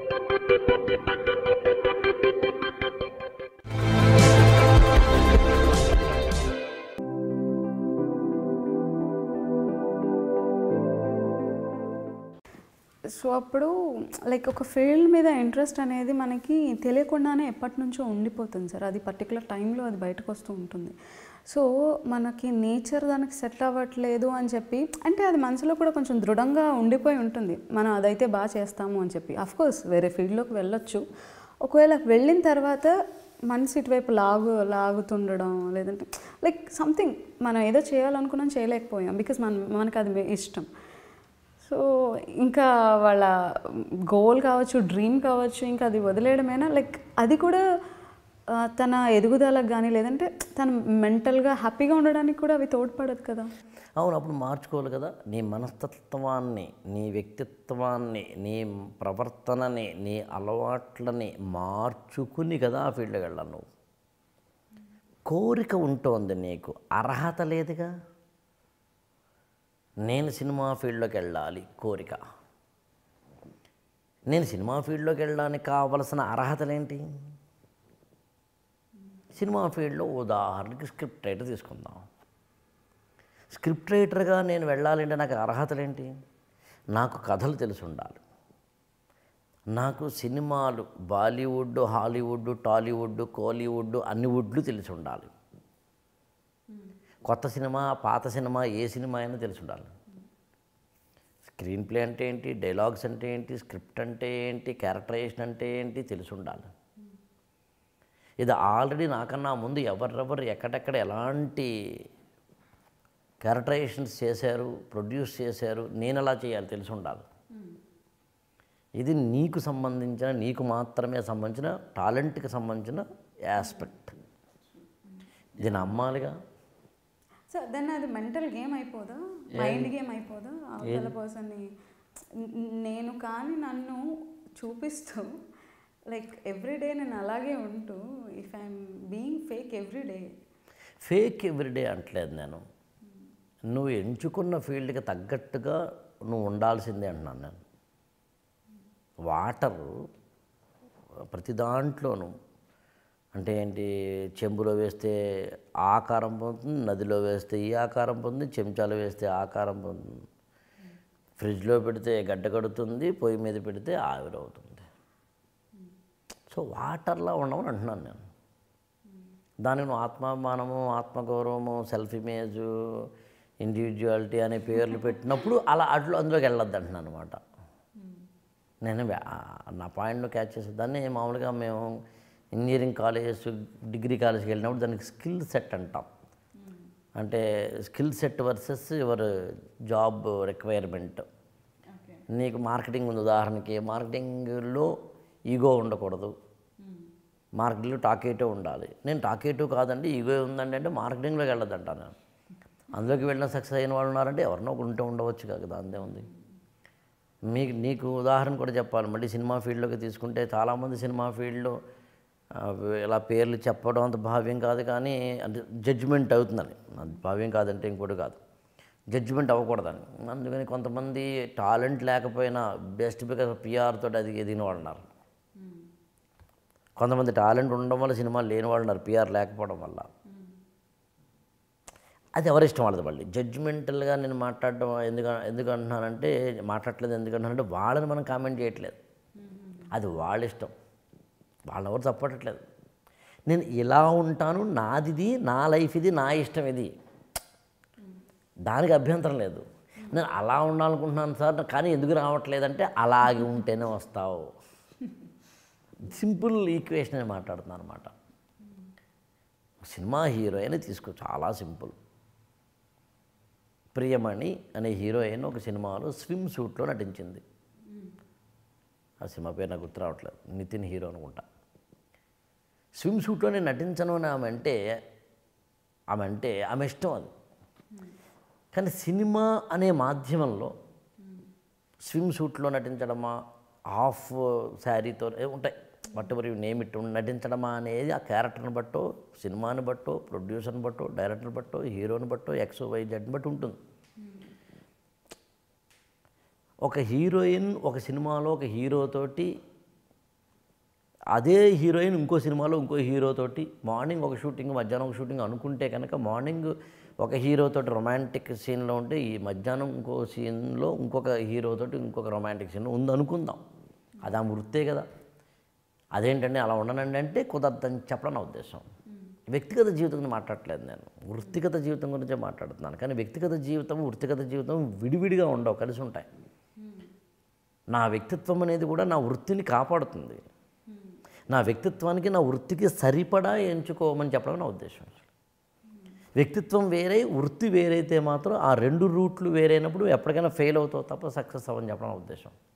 so అప్పుడు like ఒక field మీద ఇంట్రెస్ట్ అనేది మనకి తెలియకుండానే ఎప్పటి నుంచో ఉండిపోతుంది సార్ అది పర్టికులర్ టైంలో అది బయటకు వస్తూ ఉంటుంది సో మనకి నేచర్ దానికి సెట్ అవ్వట్లేదు అని చెప్పి అంటే అది మనసులో కూడా కొంచెం దృఢంగా ఉండిపోయి ఉంటుంది మనం అదైతే బాగా చేస్తాము అని చెప్పి కోర్స్ వేరే ఫీల్డ్లోకి వెళ్ళొచ్చు ఒకవేళ వెళ్ళిన తర్వాత మనసు ఇటువైపు లాగు లాగుతుండడం లేదంటే లైక్ సంథింగ్ మనం ఏదో చేయాలనుకున్నాం చేయలేకపోయాం బికాస్ మన మనకు అది ఇష్టం సో ఇంకా వాళ్ళ గోల్ కావచ్చు డ్రీమ్ కావచ్చు ఇంకా అది వదిలేయడమేనా లైక్ అది కూడా ఆ, తన ఎదుగుదలకు కానీ లేదంటే తన మెంటల్గా హ్యాపీగా ఉండడానికి కూడా అవి తోడ్పడదు కదా అవును అప్పుడు మార్చుకోవాలి కదా నీ మనస్తత్వాన్ని నీ వ్యక్తిత్వాన్ని నీ ప్రవర్తనని నీ అలవాట్లని మార్చుకుని కదా ఆ ఫీల్డ్కి వెళ్ళాలి నువ్వు కోరిక ఉంటోంది నీకు అర్హత లేదుగా నేను సినిమా ఫీల్డ్లోకి వెళ్ళాలి కోరిక నేను సినిమా ఫీల్డ్లోకి వెళ్ళడానికి కావలసిన అర్హతలేంటి సినిమా ఫీల్డ్లో ఉదాహరణకి స్క్రిప్ట్ రైటర్ తీసుకుందాం స్క్రిప్ట్ రైటర్గా నేను వెళ్ళాలంటే నాకు అర్హతలేంటి నాకు కథలు తెలిసి ఉండాలి నాకు సినిమాలు బాలీవుడ్ హాలీవుడ్ టాలీవుడ్ కోలీవుడ్ అన్ని వుడ్లు తెలిసి ఉండాలి కొత్త సినిమా పాత సినిమా ఏ సినిమా అయినా తెలిసి ఉండాలి స్క్రీన్ ప్లే అంటే ఏంటి డైలాగ్స్ అంటే ఏంటి స్క్రిప్ట్ అంటే ఏంటి క్యారెక్టరైజేషన్ అంటే ఏంటి తెలిసి ఉండాలి ఇది ఆల్రెడీ నాకన్నా ముందు ఎవరెవరు ఎక్కడెక్కడ ఎలాంటి క్యారెక్టరైజేషన్స్ చేశారు ప్రొడ్యూస్ చేశారు నేను ఎలా చేయాలి తెలిసి ఉండాలి ఇది నీకు సంబంధించిన నీకు మాత్రమే సంబంధించిన టాలెంట్కి సంబంధించిన యాస్పెక్ట్ ఇది నమ్మాలిగా సో దెన్ అది మెంటల్ గేమ్ అయిపోదా మైండ్ గేమ్ అయిపోదా అవతల పర్సన్ని నేను కానీ నన్ను చూపిస్తూ లైక్ ఎవ్రీడే నేను అలాగే ఉంటూ if I'm being fake everyday fake everyday అంటలేదు నేను నువ్వు ఎంచుకున్న ఫీల్డ్కి తగ్గట్టుగా నువ్వు ఉండాల్సిందే అంటున్నాను నేను వాటరు ప్రతి దాంట్లోనూ అంటే ఏంటి చెంబులో వేస్తే ఆ ఆకారం పొందుతుంది నదిలో వేస్తే ఈ ఆకారం పొందుతుంది చెంచాలో వేస్తే ఆ ఆకారం పొందుతుంది ఫ్రిడ్జ్లో పెడితే గడ్డ కడుతుంది పొయ్యి మీద పెడితే ఆవిరవుతుంది సో వాటర్లా ఉండమని అంటున్నాను నేను దానికి నువ్వు ఆత్మాభిమానము ఆత్మగౌరవము సెల్ఫ్ ఇమేజ్ ఇండివిజువాలిటీ అనే పేర్లు పెట్టినప్పుడు అలా అట్లు అందులోకి వెళ్ళొద్దు అంటున్నాను అనమాట నేను వ్యా- నా పాయింట్ను క్యాచ్ చేసే దాన్ని మామూలుగా మేము ఇంజనీరింగ్ కాలేజెస్ డిగ్రీ కాలేజ్కి వెళ్ళినప్పుడు దానికి స్కిల్ సెట్ అంటాం అంటే skill set versus your job requirement నీకు మార్కెటింగ్ ఉంది ఉదాహరణకి మార్కెటింగ్లో ఈగో ఉండకూడదు మార్కెటింగ్లో టాకేటివ్ ఉండాలి నేను టాకేటివ్ కాదండి ఈగో ఉందండి అంటే మార్కెటింగ్లోకి వెళ్ళదంటా నేను అందులోకి వెళ్ళిన సక్సెస్ అయిన వాళ్ళు ఉన్నారంటే ఎవరినో ఒకరు ఉంటే ఉండవచ్చు కదా అంతే ఉంది మీకు నీకు ఉదాహరణ కూడా చెప్పాలి మళ్ళీ సినిమా ఫీల్డ్లోకి తీసుకుంటే చాలామంది సినిమా ఫీల్డ్లో ఆ, ఇలా పేర్లు చెప్పడం అంత భావ్యం కాదు కానీ అంటే జడ్జిమెంట్ అవుతుందని అది భావ్యం కాదంటే ఇంకోటి కాదు జడ్జిమెంట్ అవ్వకూడదని అందుకని కొంతమంది టాలెంట్ లేకపోయినా బెస్ట్ బికాస్ పిఆర్ తోటి అది ఎదిగిన వాళ్ళు ఉన్నారు కొంతమంది టాలెంట్ ఉండడం వల్ల సినిమాలు లేని వాళ్ళు ఉన్నారు పిఆర్ లేకపోవడం వల్ల అది ఎవరి ఇష్టం వాళ్ళది మళ్ళీ జడ్జిమెంటల్గా నేను మాట్లాడడం ఎందుకు ఎందుకు అంటున్నానంటే మాట్లాడలేదు ఎందుకు అంటున్నానంటే వాళ్ళని మనం కామెంట్ చేయట్లేదు అది వాళ్ళ ఇష్టం వాళ్ళని ఎవరు తప్పట్లేదు నేను ఇలా ఉంటాను నాదిది నా లైఫ్ ఇది నా ఇష్టం ఇది దానికి అభ్యంతరం లేదు నేను అలా ఉండాలనుకుంటున్నాను సార్ కానీ ఎందుకు రావట్లేదంటే అలాగే ఉంటేనే వస్తావు సింపుల్ ఈక్వేషన్ అని మాట్లాడుతున్నాను అనమాట సినిమా హీరోయిన్ తీసుకో చాలా సింపుల్ ప్రియమణి అనే హీరోయిన్ ఒక సినిమాలో స్విమ్ సూట్లో నటించింది ఆ సినిమా పేరు నాకు గుర్తు రావట్లేదు నితిన్ హీరో అనుకుంటా స్విమ్ సూట్లోనే నటించను అని ఆమె అంటే ఆమె అంటే ఆమె ఇష్టం అది కానీ సినిమా అనే మాధ్యమంలో స్విమ్ సూట్లో నటించడమా హాఫ్ శారీతో ఏ ఉంటాయి బట్ ఎవరి నేమ్ ఇట్ నటించడమా అనేది ఆ క్యారెక్టర్ని బట్టో సినిమాని బట్టో ప్రొడ్యూసర్ని బట్టో డైరెక్టర్ని బట్టో హీరోని బట్టో ఎక్స్ వై జెడ్ని బట్టి ఉంటుంది ఒక హీరోయిన్ ఒక సినిమాలో ఒక హీరోతోటి అదే హీరోయిన్ ఇంకో సినిమాలో ఇంకో హీరోతోటి మార్నింగ్ ఒక షూటింగ్ మధ్యాహ్నం ఒక షూటింగ్ అనుకుంటే కనుక మార్నింగ్ ఒక హీరోతోటి రొమాంటిక్ సీన్లో ఉంటే ఈ మధ్యాహ్నం ఇంకో సీన్లో ఇంకొక హీరోతోటి ఇంకొక రొమాంటిక్ సీన్ ఉంది అనుకుందాం అది ఆ వృత్తే కదా అదేంటండి అలా ఉండనండి అంటే కుదరదని చెప్పడం నా ఉద్దేశం వ్యక్తిగత జీవితం గురించి మాట్లాడట్లేదు నేను వృత్తిగత జీవితం గురించే మాట్లాడుతున్నాను కానీ వ్యక్తిగత జీవితం వృత్తిగత జీవితం విడివిడిగా ఉండవు కలిసి ఉంటాయి నా వ్యక్తిత్వం అనేది కూడా నా వృత్తిని కాపాడుతుంది నా వ్యక్తిత్వానికి నా వృత్తికి సరిపడా ఎంచుకోమని చెప్పడం నా ఉద్దేశం వ్యక్తిత్వం వేరే వృత్తి వేరైతే మాత్రం ఆ రెండు రూట్లు వేరైనప్పుడు ఎప్పటికైనా ఫెయిల్ అవుతావు తప్ప సక్సెస్ అవ్వని చెప్పడం నా ఉద్దేశం